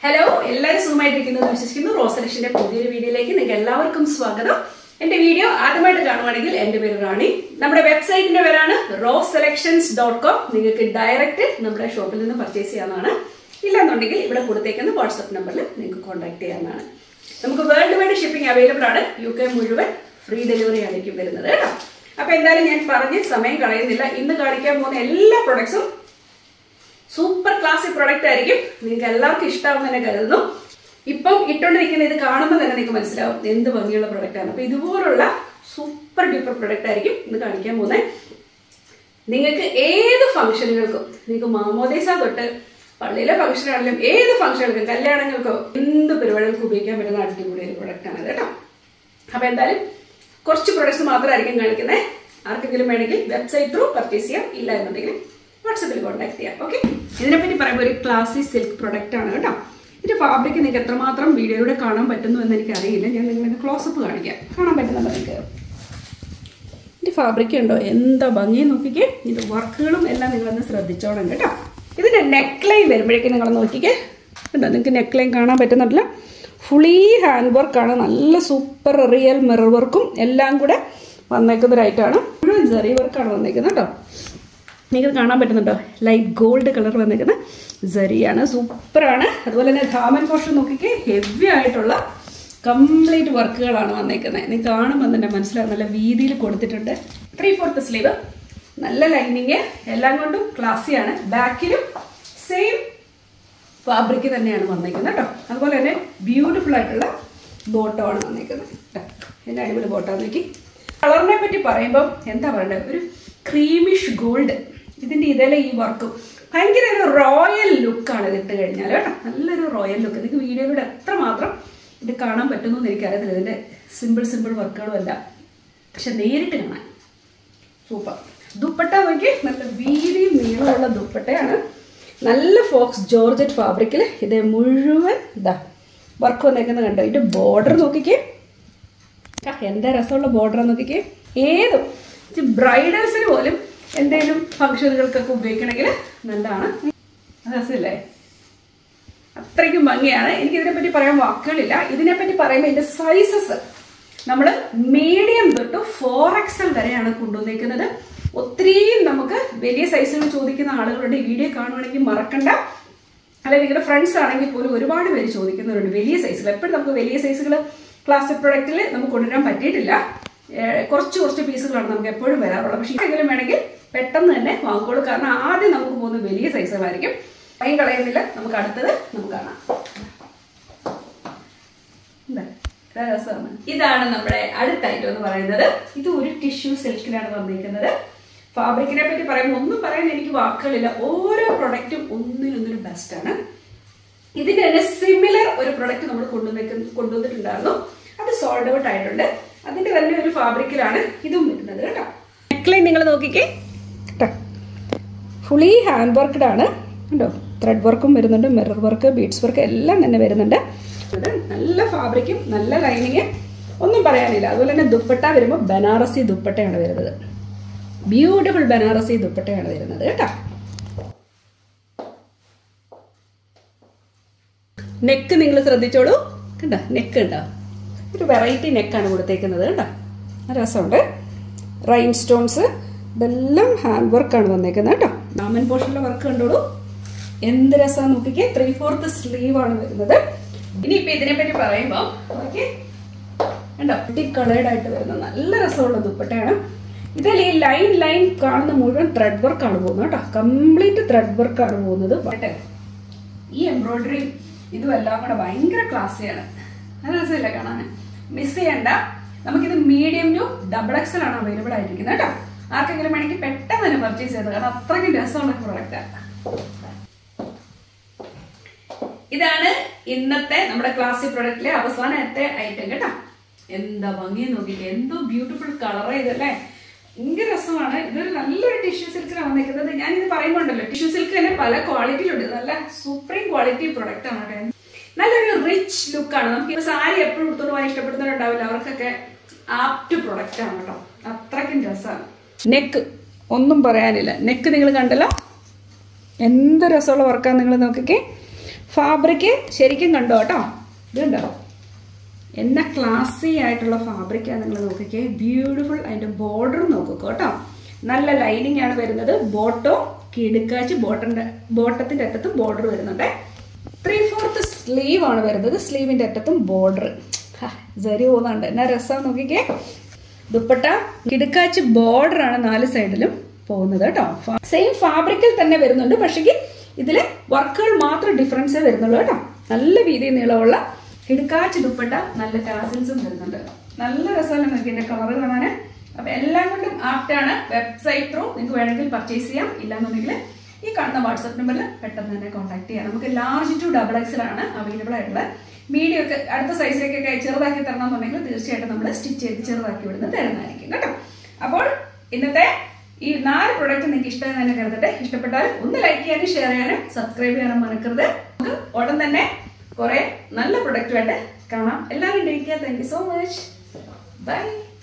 Hello എല്ലാവരും സുഖമായിട്ടിരിക്കുന്നു എന്ന് വിശ്വസിക്കുന്നു റോസ് സെലക്ഷന്റെ പുതിയൊരു വീഡിയോയിലേക്ക് നിങ്ങൾക്ക് എല്ലാവർക്കും സ്വാഗതം എന്റെ വീഡിയോ ആദ്യമായിട്ട് കാണുവാണെങ്കിൽ എന്റെ പേര് റാണി നമ്മുടെ വെബ്സൈറ്റിന്റെ പേരാണ് റോസ് സെലക്ഷൻസ് ഡോട്ട് കോം നിങ്ങൾക്ക് ഡയറക്റ്റ് നമ്മുടെ ഷോപ്പിൽ നിന്ന് പർച്ചേസ് ചെയ്യാവുന്നതാണ് ഇല്ലാന്നുണ്ടെങ്കിൽ ഇവിടെ കൊടുത്തേക്കുന്ന വാട്സപ്പ് നമ്പറിൽ നിങ്ങൾക്ക് കോൺടാക്ട് ചെയ്യാവുന്നതാണ് നമുക്ക് വേൾഡ് വൈഡ് ഷിപ്പിംഗ് അവൈലബിൾ ആണ് യു കെ മുഴുവൻ ഫ്രീ ഡെലിവറി ആയിരിക്കും വരുന്നത് കേട്ടോ അപ്പൊ എന്തായാലും ഞാൻ പറഞ്ഞ് സമയം കളയുന്നില്ല ഇന്ന് കാണിക്കാൻ പോകുന്ന എല്ലാ പ്രൊഡക്ട്സും സൂപ്പർ ക്ലാസ്സിക് പ്രൊഡക്റ്റ് ആയിരിക്കും നിങ്ങൾക്ക് എല്ലാവർക്കും ഇഷ്ടമാവും തന്നെ കരുതുന്നു ഇപ്പം ഇട്ടുകൊണ്ടിരിക്കുന്ന ഇത് കാണുമ്പോൾ തന്നെ നിങ്ങൾക്ക് മനസ്സിലാവും എന്ത് ഭംഗിയുള്ള പ്രൊഡക്റ്റ് ആണ് അപ്പൊ ഇതുപോലുള്ള സൂപ്പർ ഡ്യൂപ്പർ പ്രൊഡക്റ്റ് ആയിരിക്കും ഇന്ന് കാണിക്കാൻ പോകുന്നത് നിങ്ങൾക്ക് ഏത് ഫംഗ്ഷനുകൾക്കും നിങ്ങൾക്ക് മാമോദേശ തൊട്ട് പള്ളിയിലെ ഫംഗ്ഷൻ ആണെങ്കിലും ഏത് ഫംഗ്ഷനുകൾക്കും കല്യാണങ്ങൾക്കോ എന്ത് പരിപാടികൾക്കും ഉപയോഗിക്കാൻ പറ്റുന്ന അടിപൊളി ഒരു പ്രൊഡക്റ്റ് ആണ് കേട്ടോ അപ്പൊ എന്തായാലും കുറച്ച് പ്രൊഡക്ട്സ് മാത്രമായിരിക്കും കാണിക്കുന്നത് ആർക്കെങ്കിലും വേണമെങ്കിൽ വെബ്സൈറ്റ് ത്രൂ പർച്ചേസ് ചെയ്യാം ഇല്ല എന്നുണ്ടെങ്കിൽ വാട്സപ്പിൽ കോൺടാക്ട് ചെയ്യാം ഓക്കെ ഇതിനെപ്പറ്റി പറയുമ്പോൾ ഒരു ക്ലാസി സിൽക്ക് പ്രൊഡക്റ്റ് ആണ് കേട്ടോ ഇതിന്റെ ഫാബ്രിക് നിങ്ങൾക്ക് എത്രമാത്രം വീഡിയോയിലൂടെ കാണാൻ പറ്റുന്നു എന്ന് എനിക്ക് അറിയില്ല ഞാൻ നിങ്ങൾക്ക് ക്ലോസപ്പ് കാണിക്കാം കാണാൻ പറ്റുന്നുണ്ടോ നിങ്ങൾക്ക് ഇതിന്റെ ഫാബ്രിക് ഉണ്ടോ എന്താ ഭംഗി നോക്കിക്കേ ഇതിന്റെ വർക്കുകളും എല്ലാം നിങ്ങളൊന്ന് ശ്രദ്ധിച്ചോണം കേട്ടോ ഇതിന്റെ നെക്ക് ലൈൻ വരുമ്പോഴേക്കും നിങ്ങൾ നോക്കിക്കേ ഉണ്ടോ നിങ്ങൾക്ക് നെക്ക് ലൈൻ കാണാൻ പറ്റുന്നുണ്ടല്ല ഫുള്ളി ഹാൻഡ് വർക്കാണ് നല്ല സൂപ്പർ റിയൽ മിറർ വർക്കും എല്ലാം കൂടെ വന്നേക്കുന്നൊരായിട്ടാണ് മുഴുവൻ ജെറി വർക്കാണ് വന്നേക്കുന്നത് കേട്ടോ നിങ്ങൾക്ക് കാണാൻ പറ്റുന്നുണ്ടോ ലൈറ്റ് ഗോൾഡ് കളർ വന്നിരിക്കുന്ന ജറിയാണ് സൂപ്പറാണ് അതുപോലെ തന്നെ ധാമൻ പോർഷൻ നോക്കിക്കേ ഹെവി ആയിട്ടുള്ള കംപ്ലീറ്റ് വർക്കുകളാണ് വന്നേക്കുന്നത് നിങ്ങൾക്ക് കാണുമ്പോൾ തന്നെ മനസ്സിലാവും നല്ല വീതിയിൽ കൊടുത്തിട്ടുണ്ട് ത്രീ ഫോർത്ത് സ്ലീവ് നല്ല ലൈനിങ് എല്ലാം കൊണ്ടും ക്ലാസ്സിയാണ് ബാക്കിലും സെയിം ഫാബ്രിക് തന്നെയാണ് വന്നേക്കുന്നത് കേട്ടോ അതുപോലെ തന്നെ ബ്യൂട്ടിഫുൾ ആയിട്ടുള്ള ബോട്ടമാണ് വന്നേക്കുന്നത് എൻ്റെ അടിപൊളി ബോട്ടാന്ന് നോക്കി കളറിനെ പറ്റി പറയുമ്പോൾ എന്താ പറയണ്ടത് ഒരു ക്രീമിഷ് ഗോൾഡ് ഇതിന്റെ ഇതേലെ ഈ വർക്കും ഭയങ്കര ഒരു റോയൽ ലുക്കാണ് ഇത് ഇട്ട് കഴിഞ്ഞാൽ കേട്ടോ നല്ലൊരു റോയൽ ലുക്ക് നിങ്ങൾക്ക് വീഡിയോയിലൂടെ എത്രമാത്രം ഇത് കാണാൻ പറ്റുന്നു എന്ന് എനിക്കറിയത്തില്ല ഇതിന്റെ സിമ്പിൾ സിമ്പിൾ വർക്കുകളും അല്ല പക്ഷെ നേരിട്ട് കാണാൻ സൂപ്പർ ദുപ്പട്ട നോക്കി നല്ല വീതിയിൽ നീളമുള്ള ദുപ്പട്ടയാണ് നല്ല ഫോക്സ് ജോർജറ്റ് ഫാബ്രിക്കിൽ ഇത് മുഴുവൻ ഇതാ വർക്ക് വന്നേക്കുന്ന കണ്ടോ ഇതിന്റെ ബോർഡർ നോക്കിക്കേ ആ, എന്താ രസമുള്ള ബോർഡർ നോക്കിക്കേ ഏതും ബ്രൈഡൽസിന് പോലും എന്തെങ്കിലും ഫംഗ്ഷനുകൾക്കൊക്കെ ഉപയോഗിക്കണമെങ്കിൽ നല്ലതാണ് രസമില്ലേ അത്രയ്ക്കും ഭംഗിയാണ് എനിക്ക് ഇതിനെപ്പറ്റി പറയാൻ വാക്കുകളില്ല ഇതിനെപ്പറ്റി പറയുമ്പോൾ ഇതിന്റെ സൈസസ് നമ്മൾ മീഡിയം തൊട്ട് ഫോർ എക്സൽ വരെയാണ് കൊണ്ടുവന്നേക്കുന്നത് ഒത്തിരിയും നമുക്ക് വലിയ സൈസുകൾ ചോദിക്കുന്ന ആളുകളുടെ ഈ വീഡിയോ കാണുവാണെങ്കിൽ മറക്കണ്ട അല്ലെങ്കിൽ നിങ്ങളുടെ ഫ്രണ്ട്സ് ആണെങ്കിൽ പോലും ഒരുപാട് പേര് ചോദിക്കുന്നവരുണ്ട് വലിയ സൈസുകൾ എപ്പോഴും നമുക്ക് വലിയ സൈസുകൾ ക്ലാസിക് പ്രൊഡക്റ്റിൽ നമുക്ക് കൊണ്ടുവരാൻ പറ്റിയിട്ടില്ല ഏഹ് കുറച്ച് കുറച്ച് പീസുകളാണ് നമുക്ക് എപ്പോഴും വരാറുള്ളത് പക്ഷേ എന്തെങ്കിലും വേണമെങ്കിൽ പെട്ടെന്ന് തന്നെ വാങ്ങിക്കോളൂ കാരണം ആദ്യം നമുക്ക് പോകുന്ന വലിയ സൈസുകളായിരിക്കും ടൈം കളയുന്നില്ല നമുക്ക് അടുത്തത് നമുക്ക് കാണാം എന്താ? ഇതാ രസമാണ് ഇതാണ് നമ്മുടെ അടുത്ത ഐറ്റം എന്ന് പറയുന്നത് ഇത് ഒരു ടിഷ്യൂ സിൽക്കിലാണ് വന്നിരിക്കുന്നത് ഫാബ്രിക്കിനെ പറ്റി പറയുമ്പോൾ ഒന്നും പറയാൻ എനിക്ക് വാക്കുകളില്ല ഓരോ പ്രൊഡക്റ്റും ഒന്നിനൊന്നിനും ബെസ്റ്റ് ആണ് ഇതിന്റെ തന്നെ സിമിലർ ഒരു പ്രൊഡക്റ്റ് നമ്മൾ കൊണ്ടുവന്നിട്ട് കൊണ്ടുവന്നിട്ടുണ്ടായിരുന്നു അത് സോൾഡ് ഔട്ട് ആയിട്ടുണ്ട് അതിന്റെ തന്നെ ഒരു ഫാബ്രിക്കിലാണ് ഇതും വരുന്നത് കേട്ടോ നെക്ലൈൻ നിങ്ങൾ നോക്കിക്കേ കേട്ടോ ഫുള്ളി ഹാൻഡ് വർക്ക്ഡ് ആണ് കണ്ടോ ത്രെഡ് വർക്കും വരുന്നുണ്ട് മിറർ വർക്ക് ബീഡ്സ് വർക്ക് എല്ലാം തന്നെ വരുന്നുണ്ട് ഇത് നല്ല ഫാബ്രിക്കും നല്ല ലൈനിങ് ഒന്നും പറയാനില്ല അതുപോലെ തന്നെ ദുപ്പട്ട വരുമ്പോൾ ബനാറസി ദുപ്പട്ടയാണ് വരുന്നത് ബ്യൂട്ടിഫുൾ ബനാറസി ദുപ്പട്ടയാണ് വരുന്നത് കേട്ടോ നെക്ക് നിങ്ങൾ ശ്രദ്ധിച്ചോളൂ കണ്ട നെക്ക് ഉണ്ടോ ഒരു വെറൈറ്റി നെക്കാണ് കൊടുത്തേക്കുന്നത് കേട്ടോ രസമുണ്ട് റൈൻ സ്റ്റോൺസ് ഇതെല്ലാം ഹാൻഡ് വർക്കാണ് വന്നേക്കുന്നത് കേട്ടോ ഡാമൻ പോർഷനിലെ വർക്ക് കണ്ടോളൂ എന്ത് രസമാണ് നോക്കിക്കേ ത്രീ ഫോർത്ത് സ്ലീവ് ആണ് വരുന്നത് ഇനിയിപ്പോ ഇതിനെപ്പറ്റി പറയുമ്പോൾ നോക്കിയേ കണ്ടോ കളേർഡ് ആയിട്ട് വരുന്ന നല്ല രസമുള്ള ദുപ്പട്ടയാണ് ഇതിൽ ഈ ലൈൻ ലൈൻ കാണുന്ന മുഴുവൻ ത്രെഡ് വർക്കാണ് പോകുന്നത് കേട്ടോ കംപ്ലീറ്റ് ത്രെഡ് വർക്കാണ് പോകുന്നത് പട്ടെ ഈ എംബ്രോയിഡറി ഇതും എല്ലാം കൂടെ ഭയങ്കര ക്ലാസ്സിയാണ് നല്ല രസമില്ല കാണാൻ മിസ് ചെയ്യണ്ട നമുക്കിത് മീഡിയം ടു ഡബിൾ എക്സൽ ആണ് അവൈലബിൾ ആയിരിക്കുന്നത് കേട്ടോ ആർക്കെങ്കിലും വേണമെങ്കിൽ പെട്ടെന്ന് തന്നെ പർച്ചേസ് ചെയ്തത് കാരണം അത്രയ്ക്കും രസമുള്ള പ്രൊഡക്റ്റാണ് ഇതാണ് ഇന്നത്തെ നമ്മുടെ ക്ലാസ്സിക് പ്രൊഡക്റ്റിലെ അവസാനത്തെ ഐറ്റം കേട്ടോ എന്താ ഭംഗി നോക്കിക്കേ എന്തോ ബ്യൂട്ടിഫുൾ കളർ ഇതല്ലേ ഭയങ്കര രസമാണ് ഇതൊരു നല്ലൊരു ടിഷ്യൂ സിൽക്കിലാണ് വന്നിരിക്കുന്നത് ഞാൻ ഇത് പറയുമ്പോണ്ടല്ലോ ടിഷ്യൂ സിൽക്ക് തന്നെ പല ക്വാളിറ്റിയിലുണ്ട് നല്ല സുപ്രീം ക്വാളിറ്റി പ്രൊഡക്റ്റ് ആണ് കേട്ടോ നല്ലൊരു റിച്ച് ലുക്കാണ് നമുക്ക് ഇപ്പൊ സാരി എപ്പോഴും എടുത്തോണ്ട് പോകാൻ ഇഷ്ടപ്പെടുന്നവരുണ്ടാവില്ല അവർക്കൊക്കെ ആപ്റ്റ് പ്രൊഡക്റ്റ് ആണ് കേട്ടോ അത്രയ്ക്കും രസമാണ് നെക്ക് ഒന്നും പറയാനില്ല നെക്ക് നിങ്ങൾ കണ്ടല്ലോ എന്ത് രസമുള്ള വർക്കാണ് നിങ്ങൾ നോക്കിക്കേ ഫാബ്രിക് ശരിക്കും കണ്ടോ കേട്ടോ ഇത് കണ്ടോ എന്നാ ക്ലാസി ആയിട്ടുള്ള ഫാബ്രിക്കാണ് നിങ്ങൾ നോക്കിക്കേ ബ്യൂട്ടിഫുൾ അതിന്റെ ബോർഡർ നോക്കുക കേട്ടോ നല്ല ലൈനിങ് ആണ് വരുന്നത് ബോട്ടോ കിടുക്കാച്ച് ബോട്ടന്റെ ബോട്ടത്തിന്റെ അറ്റത്തും ബോർഡർ വരുന്നുണ്ട് ത്രീ ഫോർത്ത് സ്ലീവ് ആണ് വരുന്നത് സ്ലീവിന്റെ അറ്റത്തും ബോർഡർ സരി പോകുന്നുണ്ട് എന്നാ രസം നോക്കിക്കേ ദുപ്പട്ട കിടുക്കാച്ച് ബോർഡർ ആണ് നാല് സൈഡിലും പോകുന്നത് കേട്ടോ സെയിം ഫാബ്രിക്കിൽ തന്നെ വരുന്നുണ്ട് പക്ഷേ ഇതില് വർക്കുകൾ മാത്രം ഡിഫറൻസേ വരുന്നുള്ളൂ കേട്ടോ നല്ല വീതി നീളമുള്ള കിടുക്കാച്ച് ദുപ്പട്ട നല്ല ടാസിൽസും വരുന്നുണ്ട് നല്ല രസമല്ലേ നോക്കി എന്റെ കളർ കാണാന് അപ്പൊ എല്ലാം കൊണ്ടും ആപ്റ്റാണ് വെബ്സൈറ്റ് ത്രൂ നിങ്ങൾക്ക് വേണമെങ്കിൽ പർച്ചേസ് ചെയ്യാം ഇല്ലാന്നുണ്ടെങ്കിൽ ഈ കാണുന്ന വാട്സ്ആപ്പ് നമ്പറിൽ പെട്ടെന്ന് തന്നെ കോൺടാക്ട് ചെയ്യാം നമുക്ക് ലാർജ് ടു ഡബിൾ എക്സിലാണ് അവൈലബിൾ ആയിട്ടുള്ളത് മീഡിയം ഒക്കെ അടുത്ത സൈസിലേക്കൊക്കെ ചെറുതാക്കി തരണം എന്നുണ്ടെങ്കിൽ തീർച്ചയായിട്ടും നമ്മൾ സ്റ്റിച്ച് ചെയ്ത് ചെറുതാക്കി വിടുന്നത് തരുന്നതായിരിക്കും കേട്ടോ അപ്പോൾ ഇന്നത്തെ ഈ നാല് പ്രൊഡക്റ്റ് നിങ്ങൾക്ക് ഇഷ്ടമായി തന്നെ കരുതട്ടെ ഇഷ്ടപ്പെട്ടാൽ ഒന്ന് ലൈക്ക് ചെയ്യാനും ഷെയർ ചെയ്യാനും സബ്സ്ക്രൈബ് ചെയ്യാനും മറക്കരുത് നമുക്ക് ഉടൻ തന്നെ കുറെ നല്ല പ്രൊഡക്റ്റ് വേണ്ട കാണാം എല്ലാവരും ഡേറ്റ് ചെയ്യാം thank you so much by